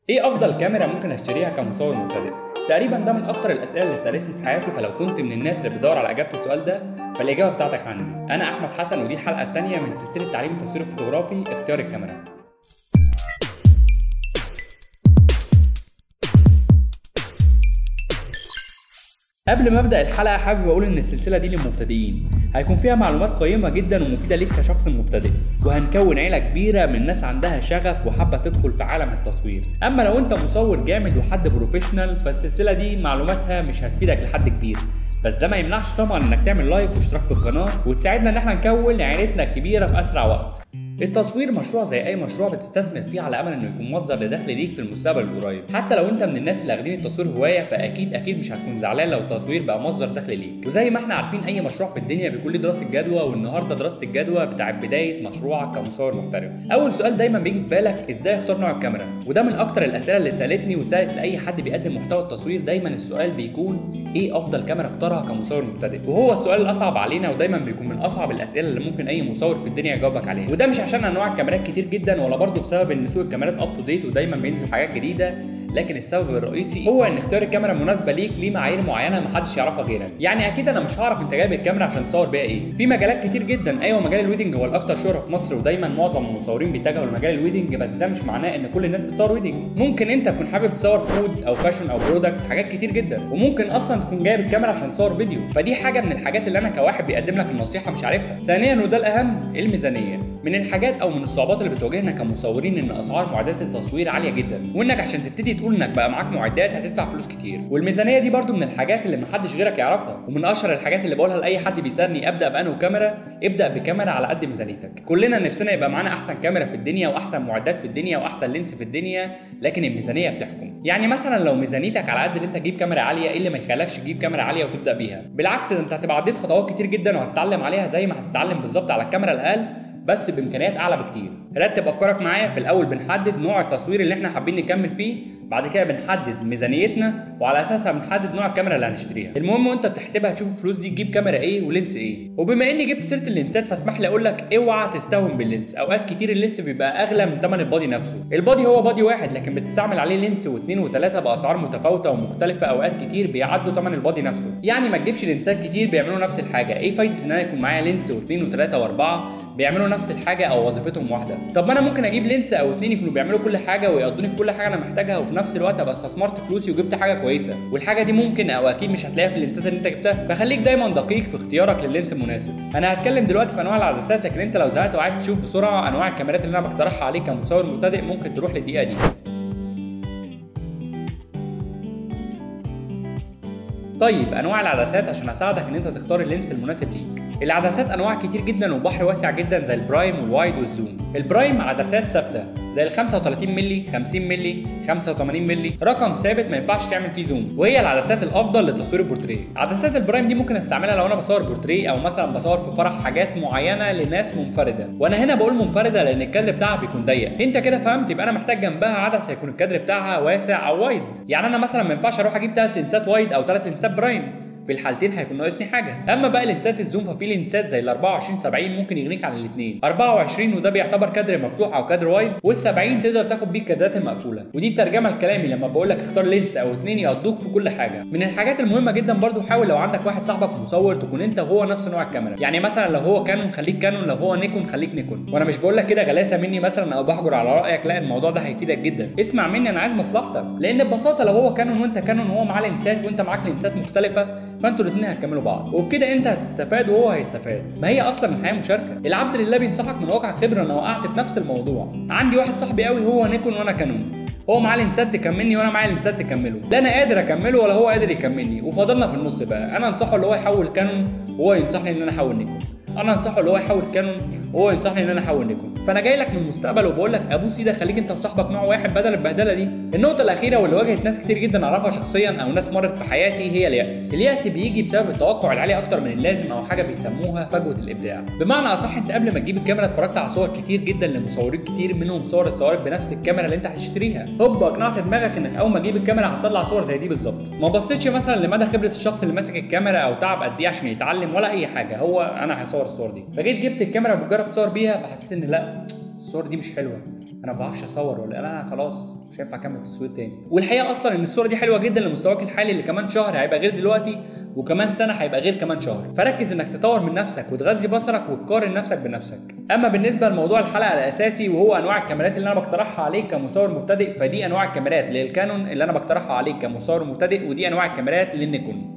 ايه افضل كاميرا ممكن اشتريها كمصور مبتدئ تقريبا ده من اكتر الاسئله اللي اتسالتني في حياتي فلو كنت من الناس اللي بتدور على اجابه السؤال ده فالاجابه بتاعتك عندي انا احمد حسن ودي الحلقه الثانيه من سلسله تعليم التصوير الفوتوغرافي اختيار الكاميرا قبل ما ابدا الحلقه حابب اقول ان السلسله دي للمبتدئين هيكون فيها معلومات قيمه جدا ومفيده ليك كشخص مبتدئ وهنكون عيله كبيره من ناس عندها شغف وحابه تدخل في عالم التصوير اما لو انت مصور جامد وحد بروفيشنال فالسلسله دي معلوماتها مش هتفيدك لحد كبير بس ده ما يمنعش طبعا انك تعمل لايك واشتراك في القناه وتساعدنا ان احنا نكون عيلتنا الكبيره في اسرع وقت التصوير مشروع زي اي مشروع بتستثمر فيه على امل انه يكون مصدر لدخل ليك في المستقبل القريب حتى لو انت من الناس اللي واخدين التصوير هوايه فاكيد اكيد مش هتكون زعلان لو التصوير بقى مصدر دخل ليك وزي ما احنا عارفين اي مشروع في الدنيا بيكون له دراسه جدوى والنهارده دراسه الجدوى بتاعت بدايه مشروعك كمصور محترف اول سؤال دايما بيجي في بالك ازاي اختار نوع الكاميرا وده من اكتر الاسئله اللي سالتني وسالت لاي حد بيقدم محتوى التصوير دايما السؤال بيكون ايه افضل كاميرا اختارها كمصور مبتدئ وهو السؤال الاصعب علينا ودايما بيكون من اصعب الاسئله اللي ممكن اي مصور في الدنيا يجاوبك عليها وده مش عشان انواع الكاميرات كتير جدا ولا برضه بسبب ان سوق الكاميرات اب تو ديت ودايما بينزل حاجات جديده لكن السبب الرئيسي هو ان اختيار الكاميرا المناسبه ليك ليه معايير معينه محدش يعرفها غيرك يعني اكيد انا مش هعرف انت جايب الكاميرا عشان تصور بيها ايه في مجالات كتير جدا ايوه مجال الويدنج هو الاكثر شهره في مصر ودايما معظم المصورين بيتجهوا لمجال الويدنج بس ده مش معناه ان كل الناس بتصور ويدنج ممكن انت تكون حابب تصور فود او فاشن او برودكت حاجات كتير جدا وممكن اصلا تكون جايب الكاميرا عشان تصور فيديو فدي حاجه من الحاجات اللي انا كواحد بيقدم لك النصيحه مش عارفها ثانيا وده الاهم الميزانيه من الحاجات او من الصعوبات اللي بتواجهنا كمصورين ان اسعار معدات التصوير عاليه جدا وانك عشان تبتدي تقول انك بقى معاك معدات هتدفع فلوس كتير والميزانيه دي برضو من الحاجات اللي محدش غيرك يعرفها ومن اشهر الحاجات اللي بقولها لاي حد بيسالني ابدا بانه كاميرا ابدا بكاميرا على قد ميزانيتك كلنا نفسنا يبقى معانا احسن كاميرا في الدنيا واحسن معدات في الدنيا واحسن لينس في الدنيا لكن الميزانيه بتحكم يعني مثلا لو ميزانيتك على قد اللي انت تجيب كاميرا عاليه ايه اللي ما يخليكش تجيب كاميرا عاليه وتبدا بيها بالعكس ده انت هتبقى عديت خطوات كتير جدا وهتتعلم عليها زي ما هتتعلم بالظبط على الكاميرا الاقل بس بامكانيات اعلى بكتير رتب افكارك معايا في الاول بنحدد نوع التصوير اللي احنا حابين نكمل فيه بعد كده بنحدد ميزانيتنا وعلى اساسها بنحدد نوع الكاميرا اللي هنشتريها المهم وانت بتحسبها تشوف الفلوس دي تجيب كاميرا ايه ولينس ايه وبما اني جبت سيره اللينسات فاسمح لي اقول لك اوعى تستهون باللينس اوقات كتير اللينس بيبقى اغلى من ثمن البادي نفسه البادي هو بادي واحد لكن بتستعمل عليه لينس واثنين وثلاثه باسعار متفاوته ومختلفه اوقات كتير بيعدوا ثمن البادي نفسه يعني ما تجيبش لينسات كتير بيعملوا نفس الحاجه ايه فايده ان انا يكون معايا لينس واثنين وثلاثه واربعه بيعملوا نفس الحاجه او وظيفتهم واحده طب ما انا ممكن اجيب لينس او اتنين يكونوا بيعملوا كل حاجه ويقضوني في كل حاجه انا محتاجها وفي نفس الوقت ابقى استثمرت فلوسي وجبت حاجه كويسه والحاجه دي ممكن او اكيد مش هتلاقيها في اللينسات اللي انت جبتها فخليك دايما دقيق في اختيارك لللينس المناسب انا هتكلم دلوقتي في انواع العدسات لكن انت لو زهقت وعايز تشوف بسرعه انواع الكاميرات اللي انا بقترحها عليك كمصور مبتدئ ممكن تروح للدقيقه دي طيب انواع العدسات عشان اساعدك ان انت تختار اللينس المناسب ليك العدسات انواع كتير جدا وبحر واسع جدا زي البرايم والوايد والزوم البرايم عدسات ثابته زي ال 35 مللي 50 مللي 85 مللي رقم ثابت ما ينفعش تعمل فيه زوم وهي العدسات الافضل لتصوير البورتريه عدسات البرايم دي ممكن استعملها لو انا بصور بورتريه او مثلا بصور في فرح حاجات معينه لناس منفرده وانا هنا بقول منفرده لان الكادر بتاعها بيكون ضيق انت كده فهمت يبقى انا محتاج جنبها عدسه يكون الكادر بتاعها واسع او وايد يعني انا مثلا ما ينفعش اروح اجيب ثلاث لينسات وايد او ثلاث لينسات برايم في الحالتين هيكون ناقصني حاجه اما بقى لينسات الزوم ففي لينسات زي ال 24 70 ممكن يغنيك عن الاثنين 24 وده بيعتبر كادر مفتوح او كادر وايد وال 70 تقدر تاخد بيه الكادرات المقفوله ودي الترجمه لكلامي لما بقول لك اختار لينس او اثنين يقضوك في كل حاجه من الحاجات المهمه جدا برضو حاول لو عندك واحد صاحبك مصور تكون انت وهو نفس نوع الكاميرا يعني مثلا لو هو كانون خليك كانون لو هو نيكون خليك نيكون وانا مش بقول لك كده غلاسه مني مثلا او بحجر على رايك لا الموضوع ده هيفيدك جدا اسمع مني انا عايز مصلحتك لان ببساطه لو هو كانون وانت كانون وهو معاه لينسات وانت معاك لينسات مختلفه فانتوا الاثنين هتكملوا بعض وبكده انت هتستفاد وهو هيستفاد ما هي اصلا الحياه مشاركه العبد لله بينصحك من واقع خبره انا وقعت في نفس الموضوع عندي واحد صاحبي قوي هو نيكون وانا كانون هو معاه لينسات تكملني وانا معايا لينسات تكمله لا انا قادر اكمله ولا هو قادر يكملني وفضلنا في النص بقى انا انصحه اللي هو يحول كانون وهو ينصحني ان انا احول نيكون انا انصحه اللي هو يحول كانون وهو ينصحني ان انا احول نيكون فانا جاي لك من المستقبل وبقول لك ابوس ايدك خليك انت وصاحبك نوع واحد بدل البهدله دي النقطه الاخيره واللي واجهت ناس كتير جدا اعرفها شخصيا او ناس مرت في حياتي هي الياس الياس بيجي بسبب التوقع العالي اكتر من اللازم او حاجه بيسموها فجوه الابداع بمعنى اصح انت قبل ما تجيب الكاميرا اتفرجت على صور كتير جدا لمصورين كتير منهم صور اتصورت بنفس الكاميرا اللي انت هتشتريها هوب اقنعت دماغك انك اول ما تجيب الكاميرا هتطلع صور زي دي بالظبط ما بصيتش مثلا لمدى خبره الشخص اللي ماسك الكاميرا او تعب قد ايه عشان يتعلم ولا اي حاجه هو انا هصور الصور دي فجيت جبت الكاميرا بتجرب تصور بيها فحسيت ان لا الصور دي مش حلوه انا ما بعرفش اصور ولا انا خلاص مش هينفع اكمل تصوير تاني والحقيقه اصلا ان الصوره دي حلوه جدا لمستواك الحالي اللي كمان شهر هيبقى غير دلوقتي وكمان سنه هيبقى غير كمان شهر فركز انك تطور من نفسك وتغذي بصرك وتقارن نفسك بنفسك اما بالنسبه لموضوع الحلقه الاساسي وهو انواع الكاميرات اللي انا بقترحها عليك كمصور مبتدئ فدي انواع الكاميرات للكانون اللي انا بقترحها عليك كمصور مبتدئ ودي انواع الكاميرات للنيكون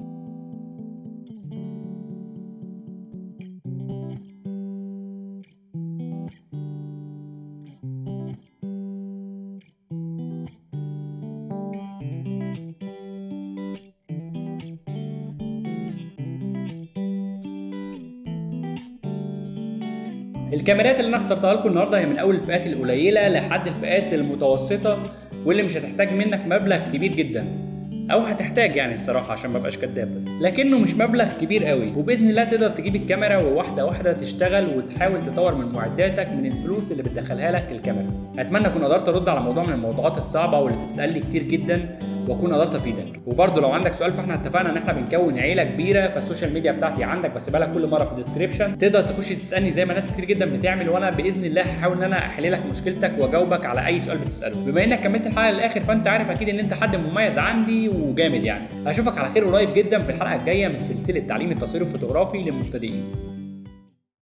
الكاميرات اللي انا اخترتها لكم النهارده هي من اول الفئات القليله لحد الفئات المتوسطه واللي مش هتحتاج منك مبلغ كبير جدا او هتحتاج يعني الصراحه عشان ما ابقاش كداب بس لكنه مش مبلغ كبير قوي وباذن الله تقدر تجيب الكاميرا وواحده واحده تشتغل وتحاول تطور من معداتك من الفلوس اللي بتدخلها لك الكاميرا اتمنى اكون قدرت ارد على موضوع من الموضوعات الصعبه واللي بتتسال لي كتير جدا واكون قدرت افيدك وبرده لو عندك سؤال فاحنا اتفقنا ان احنا بنكون عيله كبيره فالسوشيال ميديا بتاعتي عندك بسيبها لك كل مره في الديسكربشن تقدر تخش تسالني زي ما ناس كتير جدا بتعمل وانا باذن الله هحاول ان انا احل لك مشكلتك واجاوبك على اي سؤال بتساله بما انك كملت الحلقه للاخر فانت عارف اكيد ان انت حد مميز عندي وجامد يعني اشوفك على خير قريب جدا في الحلقه الجايه من سلسله تعليم التصوير الفوتوغرافي للمبتدئين